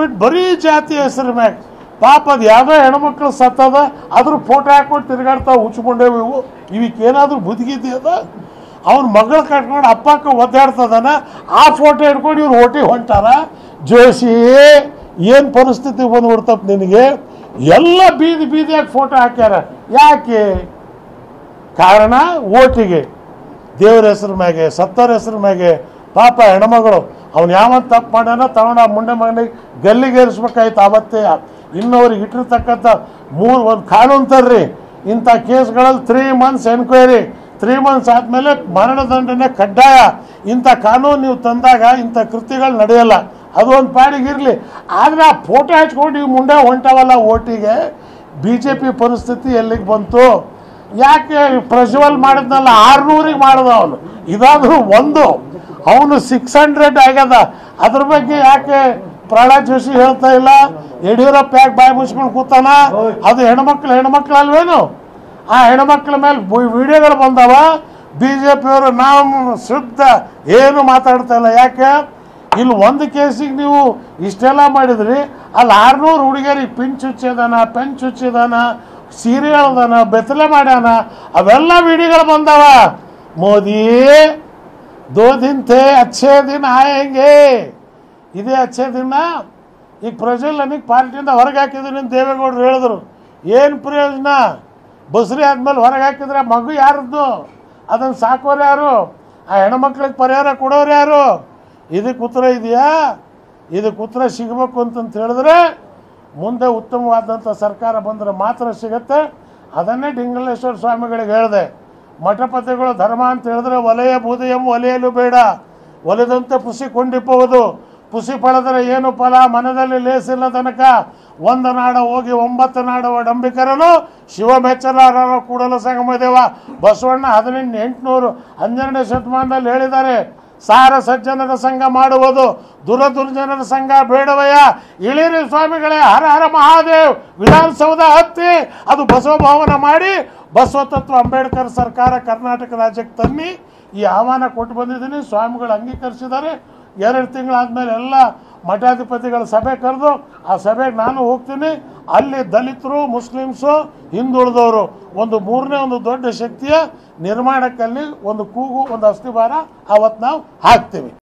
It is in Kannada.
ಬಿಟ್ಟು ಬರೀ ಜಾತಿ ಹೆಸರು ಮ್ಯಾಗ ಪಾಪ ಅದು ಯಾವುದೋ ಹೆಣ್ಮಕ್ಳು ಸತ್ತದ ಅದ್ರ ಫೋಟೋ ಹಾಕೊಂಡು ತಿರ್ಗಾಡ್ತಾವ ಹುಚ್ಕೊಂಡೇವು ಇವು ಇವಕ್ಕೆ ಏನಾದರೂ ಬುದ್ಧಿಗಿದ್ದಿ ಅದ ಅವ್ನ ಮಗಳು ಕಟ್ಕೊಂಡು ಅಪ್ಪಕ್ಕ ಒದ್ದಾಡ್ತದನ ಆ ಫೋಟೋ ಹಿಡ್ಕೊಂಡು ಇವ್ರು ಓಟಿ ಹೊಂಟಾರ ಜೋಶಿ ಏನು ಪರಿಸ್ಥಿತಿ ಬಂದ್ಬಿಡ್ತಪ್ಪ ನಿನಗೆ ಎಲ್ಲ ಬೀದಿ ಬೀದಿಯಾಗಿ ಫೋಟೋ ಹಾಕ್ಯಾರ ಯಾಕೆ ಕಾರಣ ಓಟಿಗೆ ದೇವ್ರ ಹೆಸರು ಮ್ಯಾಗೆ ಸತ್ತವ್ರ ಹೆಸರು ಮ್ಯಾಗೆ ಪಾಪ ಹೆಣ್ಮಗಳು ಅವ್ನು ಯಾವ ತಪ್ಪು ಮಾಡ್ಯಾನ ತಗೊಂಡು ಆ ಮುಂಡೆ ಮಗನಿಗೆ ಗಲ್ಲಿಗೇರಿಸ್ಬೇಕಾಯ್ತು ಅವತ್ತೇ ಇನ್ನವ್ರಿಗೆ ಇಟ್ಟಿರ್ತಕ್ಕಂಥ ಮೂರು ಒಂದು ಕಾನೂನು ತರ್ರಿ ಇಂಥ ಕೇಸ್ಗಳಲ್ಲಿ three months enquiry three months ಆದಮೇಲೆ ಮರಣದಂಡನೆ ಕಡ್ಡಾಯ ಇಂಥ ಕಾನೂನು ನೀವು ತಂದಾಗ ಇಂಥ ಕೃತ್ಯಗಳು ನಡೆಯಲ್ಲ ಅದು ಒಂದು ಪಾಡಿಗೆ ಇರಲಿ ಆದರೆ ಆ ಫೋಟೋ ಹಚ್ಕೊಂಡು ಈ ಮುಂಡೆ ಹೊಂಟವಲ್ಲ ಓಟಿಗೆ ಬಿ ಜೆ ಪಿ ಪರಿಸ್ಥಿತಿ ಎಲ್ಲಿಗೆ ಬಂತು ಯಾಕೆ ಪ್ರಜ್ವಲ್ ಮಾಡಿದ್ನಲ್ಲ ಆರ್ನೂರಿಗೆ ಮಾಡಿದ ಅವನು ಇದಾದ್ರೂ ಒಂದು ಅವನು ಸಿಕ್ಸ್ ಹಂಡ್ರೆಡ್ ಆಗ್ಯದ ಅದ್ರ ಬಗ್ಗೆ ಯಾಕೆ ಪ್ರಹ್ಲಾದ್ ಜೋಶಿ ಹೇಳ್ತಾ ಇಲ್ಲ ಯಡಿಯೂರಪ್ಪ ಯಾಕೆ ಬಾಯಿ ಮುಚ್ಕೊಂಡು ಕೂತಾನ ಅದು ಹೆಣ್ಮಕ್ಳು ಹೆಣ್ಮಕ್ಳು ಅಲ್ವೇನು ಆ ಹೆಣ್ಮಕ್ಳ ಮೇಲೆ ವಿಡಿಯೋಗಳು ಬಂದವ ಬಿ ಜೆ ಪಿಯವರು ನಾವು ಶುದ್ಧ ಏನು ಮಾತಾಡ್ತಾ ಇಲ್ಲ ಯಾಕೆ ಇಲ್ಲಿ ಒಂದು ಕೇಸಿಗೆ ನೀವು ಇಷ್ಟೆಲ್ಲ ಮಾಡಿದ್ರಿ ಅಲ್ಲಿ ಆರ್ನೂರು ಹುಡುಗಿಯರಿಗೆ ಪಿನ್ ಚುಚ್ಚಿದಾನ ಪೆನ್ ಚುಚ್ಚಿದಾನ ಸೀರೆ ಹೇಳ್ದಾನ ಬೆತ್ತಲೆ ಮಾಡ್ಯಾನ ಅವೆಲ್ಲ ವಿಡಿಯೋಗಳು ಬಂದವ ಮೋದಿ ದೋ ದಿನ ಥೇ ಅಚ್ಚೇ ದಿನ ಆಯಂಗೆ ಇದೇ ಅಚ್ಚೇ ದಿನ ಈಗ ಪ್ರಜ್ವಲ್ ನನಗೆ ಪಾರ್ಟಿಯಿಂದ ಹೊರಗೆ ಹಾಕಿದ್ರು ನಿಮ್ಮ ದೇವೇಗೌಡರು ಹೇಳಿದ್ರು ಏನು ಪ್ರಯೋಜನ ಬಸ್ರಿ ಆದ್ಮೇಲೆ ಹೊರಗೆ ಹಾಕಿದ್ರೆ ಮಗು ಯಾರದ್ದು ಅದನ್ನು ಸಾಕೋರು ಯಾರು ಆ ಹೆಣ್ಮಕ್ಳಿಗೆ ಪರಿಹಾರ ಕೊಡೋರು ಯಾರು ಇದಕ್ಕೆ ಉತ್ತರ ಇದೆಯಾ ಇದಕ್ಕೆ ಉತ್ತರ ಸಿಗಬೇಕು ಅಂತಂತ ಹೇಳಿದ್ರೆ ಮುಂದೆ ಉತ್ತಮವಾದಂಥ ಸರ್ಕಾರ ಬಂದರೆ ಮಾತ್ರ ಸಿಗತ್ತೆ ಅದನ್ನೇ ಡಿಂಗಲೇಶ್ವರ ಸ್ವಾಮಿಗಳಿಗೆ ಹೇಳಿದೆ ಮಠಪತಿಗಳು ಧರ್ಮ ಅಂತ ಹೇಳಿದ್ರೆ ಒಲೆಯ ಬೂದಿಯಂ ಒಲೆಯಲು ಬೇಡ ಒಲೆದಂತೆ ಪುಸಿ ಕೊಂಡಿಪ್ಪುವುದು ಪುಸಿ ಫಲದರೆ ಏನು ಫಲ ಮನದಲ್ಲಿ ಲೇಸಿಲ್ಲ ತನಕ ಒಂದು ನಾಡ ಹೋಗಿ ಒಂಬತ್ತು ನಾಡವ ಡಂಬಿಕರನು ಶಿವ ಮೆಚ್ಚಲಾರರು ಕೂಡಲ ಸಂಗಮ ದೇವ ಬಸವಣ್ಣ ಹದಿನೆಂಟು ಎಂಟುನೂರು ಹನ್ನೆರಡನೇ ಶತಮಾನದಲ್ಲಿ ಹೇಳಿದ್ದಾರೆ ಸಾರ ಸಜ್ಜನರ ಸಂಘ ಮಾಡುವುದು ದುರದುರ್ಜನರ ಸಂಘ ಬೇಡವಯ್ಯ ಇಳಿರಿ ಸ್ವಾಮಿಗಳೇ ಹರ ಹರ ಮಹಾದೇವ್ ವಿಧಾನಸೌಧ ಹತ್ತಿ ಅದು ಬಸವ ಭವನ ಮಾಡಿ ಬಸವ ತತ್ವ ಅಂಬೇಡ್ಕರ್ ಸರ್ಕಾರ ಕರ್ನಾಟಕ ರಾಜ್ಯಕ್ಕೆ ತನ್ನಿ ಈ ಆಹ್ವಾನ ಕೊಟ್ಟು ಬಂದಿದ್ದೀನಿ ಸ್ವಾಮಿಗಳು ಅಂಗೀಕರಿಸಿದ್ದಾರೆ ಎರಡು ತಿಂಗಳಾದ್ಮೇಲೆ ಎಲ್ಲ ಮಠಾಧಿಪತಿಗಳ ಸಭೆ ಕರೆದು ಆ ಸಭೆಗೆ ನಾನು ಹೋಗ್ತೀನಿ ಅಲ್ಲಿ ದಲಿತರು ಮುಸ್ಲಿಮ್ಸು ಹಿಂದುಳಿದವರು ಒಂದು ಮೂರನೇ ಒಂದು ದೊಡ್ಡ ಶಕ್ತಿಯ ನಿರ್ಮಾಣಕ್ಕಲ್ಲಿ ಒಂದು ಕೂಗು ಒಂದು ಅಸ್ಥಿಭಾರ ಅವತ್ತು ನಾವು ಹಾಕ್ತೀವಿ